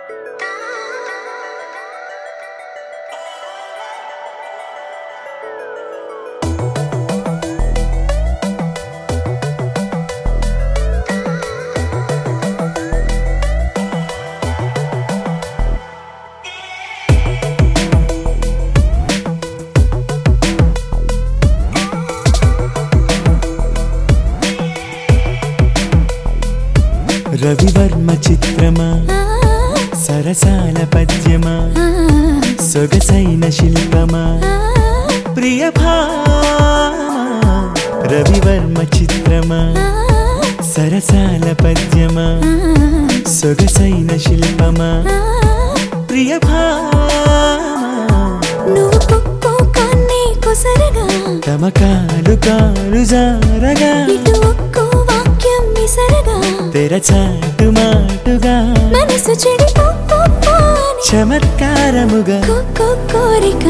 రవివర్మ చిత్రమా సరసాల పద్యమా సొగసైన శిల్పమా ప్రియ భామా రవివర్మ చిత్రమా సరసాల పద్యమా సొగసైన శిల్పమా ప్రియ భామా నువ్వు కుక్కో కన్నే కొసరగా తమకాలు కాలు జారగా ఇటు ఒక్కో వాక్యం విసరగా తెరచాటు మాటుగా మనసు చెడి అని చమత్కారముగా కుక్కో కోరిక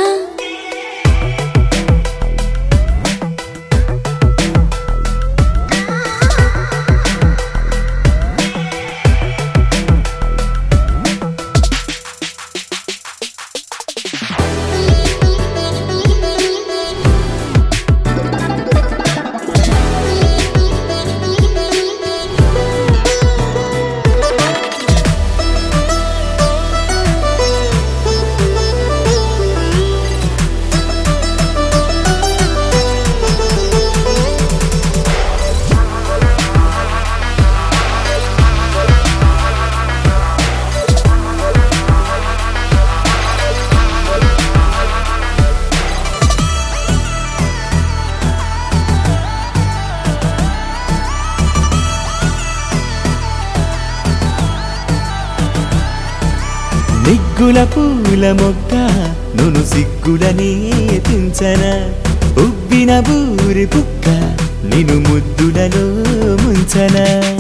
నిగ్గుల పూల మొక్క నును సిగ్గులనే పించన ఉబ్బిన బూరి పుక్క నిను ముద్దులలో ముంచన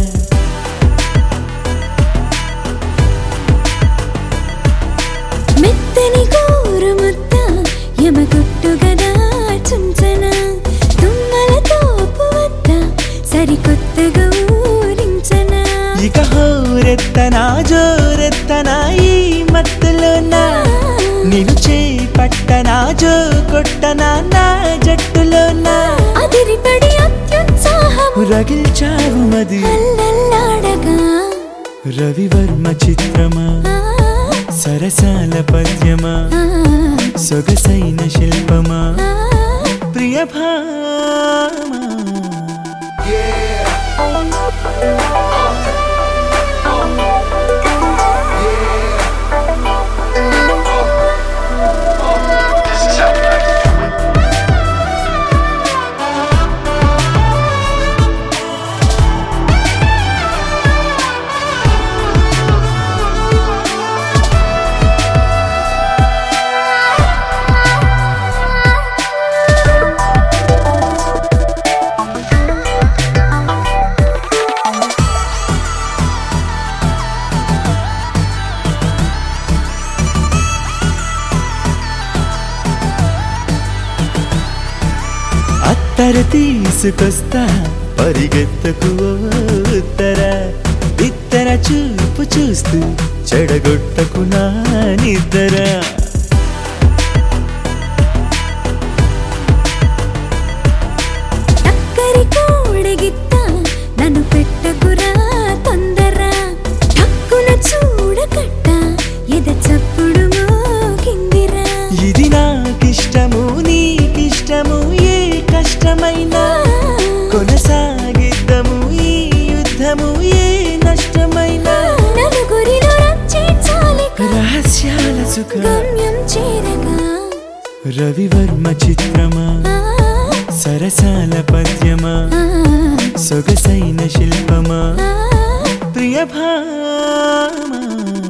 మెత్తని గోరు ముద్ద యమగుట్టు గదా చుంచన తుమ్మల తోపు వద్ద సరికొత్తగా ఊరించన ఇక హోరెత్తనా జోరెత్తనా ఈ మత్తులోనా నిను చేపట్టనా జో కొట్టనా నా జట్టులోనా అదిరిపడి అత్యుత్సాహము రగిల్చావు మది అల్లల్లాడగా రవివర్మ చిత్రమా ఆ, సరసాల పద్యమా ఆ, సొగసైన శిల్పమా ఆ. ప్రియ భామా అత్తర తీసుకొస్తా పరిగెత్తకు ఓ ఉత్తర ఇత్తర చూపు చూస్తూ చెడగొట్టకు నా నిద్దర టక్కరి కోడెగిత్త నన్ను పెట్టకురా తొందర టక్కున చూడకట్ట ఎద చప్పుడు మోగిందిరా ఇది నాకిష్టము నీకిష్టము ఏ కష్టమైనా కొనసాగిద్దము ఈ యుద్ధము ఏ నష్టమైనా నలుగురిలో రచ్చే చాలిక రహస్యాల సుఖ గమ్యం చేరగా రవివర్మ చిత్రమా ఆ, సరసాల పద్యమా ఆ, సొగసైన శిల్పమా ఆ. ప్రియ భామా